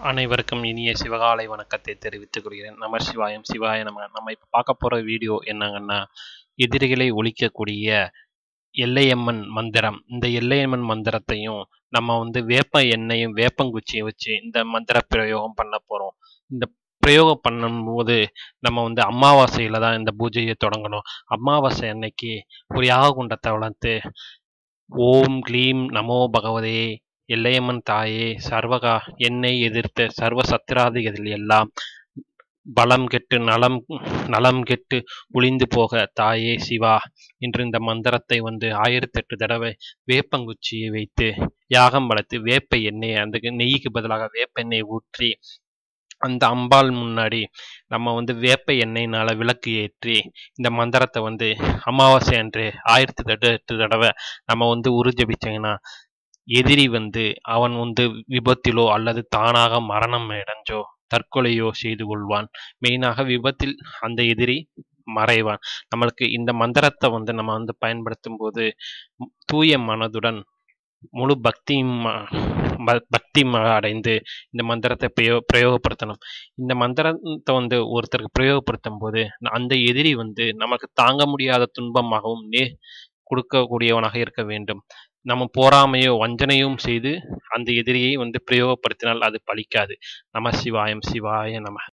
அனைவருக்கும் இனிய சிவகாலை வணக்கத்தை தெரிவித்துக் கொள்கிறேன் நம சிவாயம் சிவாய நம நம்ம இப்போ பார்க்க போகிற வீடியோ என்னங்கன்னா எதிரிகளை ஒழிக்கக்கூடிய எல்லையம்மன் மந்திரம் இந்த எல்லையம்மன் மந்திரத்தையும் நம்ம வந்து வேப்ப எண்ணெயும் வேப்பங்குச்சியை வச்சு இந்த மந்திர பிரயோகம் பண்ண போகிறோம் இந்த பிரயோகம் பண்ணும்போது நம்ம வந்து அமாவாசையில் தான் இந்த பூஜையை தொடங்கணும் அமாவாசை அன்னைக்கு ஒரு யாக குண்டத்தை வளர்த்து ஓம் க்ளீம் நமோ பகவதே எல்லையம்மன் தாயே சர்வகா என்னை எதிர்த்த சர்வ சத்திராதிகள் எல்லாம் பலம் கெட்டு நலம் நலம் கெட்டு ஒளிந்து போக தாயே சிவா என்று இந்த மந்திரத்தை வந்து ஆயிரத்தெட்டு தடவை வேப்பங்குச்சியை வைத்து யாகம் வளர்த்து வேப்ப எண்ணெய் அந்த நெய்க்கு பதிலாக வேப்ப எண்ணெய் ஊற்றி அந்த அம்பாள் முன்னாடி நம்ம வந்து வேப்ப எண்ணெயினால விளக்கு ஏற்றி இந்த மந்திரத்தை வந்து அமாவாசை அன்று ஆயிரத்தி எட்டு எட்டு தடவை நம்ம வந்து உருஜபிச்சோங்கன்னா எதிரி வந்து அவன் வந்து விபத்திலோ அல்லது தானாக மரணம் அடைஞ்சோ தற்கொலையோ செய்து கொள்வான் மெயினாக விபத்தில் அந்த எதிரி மறைவான் நம்மளுக்கு இந்த மந்திரத்தை வந்து நம்ம வந்து பயன்படுத்தும் போது தூய மனதுடன் முழு பக்தியும் பக்தி அடைந்து இந்த மந்திரத்தை பிரயோ பிரயோகப்படுத்தணும் இந்த மந்திரத்தை வந்து ஒருத்தருக்கு பிரயோகப்படுத்தும் போது அந்த எதிரி வந்து நமக்கு தாங்க முடியாத துன்பமாகவும் நே கொடுக்கக்கூடியவனாக இருக்க வேண்டும் நம்ம போராமையோ வஞ்சனையும் செய்து அந்த எதிரியை வந்து பிரயோகப்படுத்தினால் அது பலிக்காது நம சிவாயம் சிவாய நம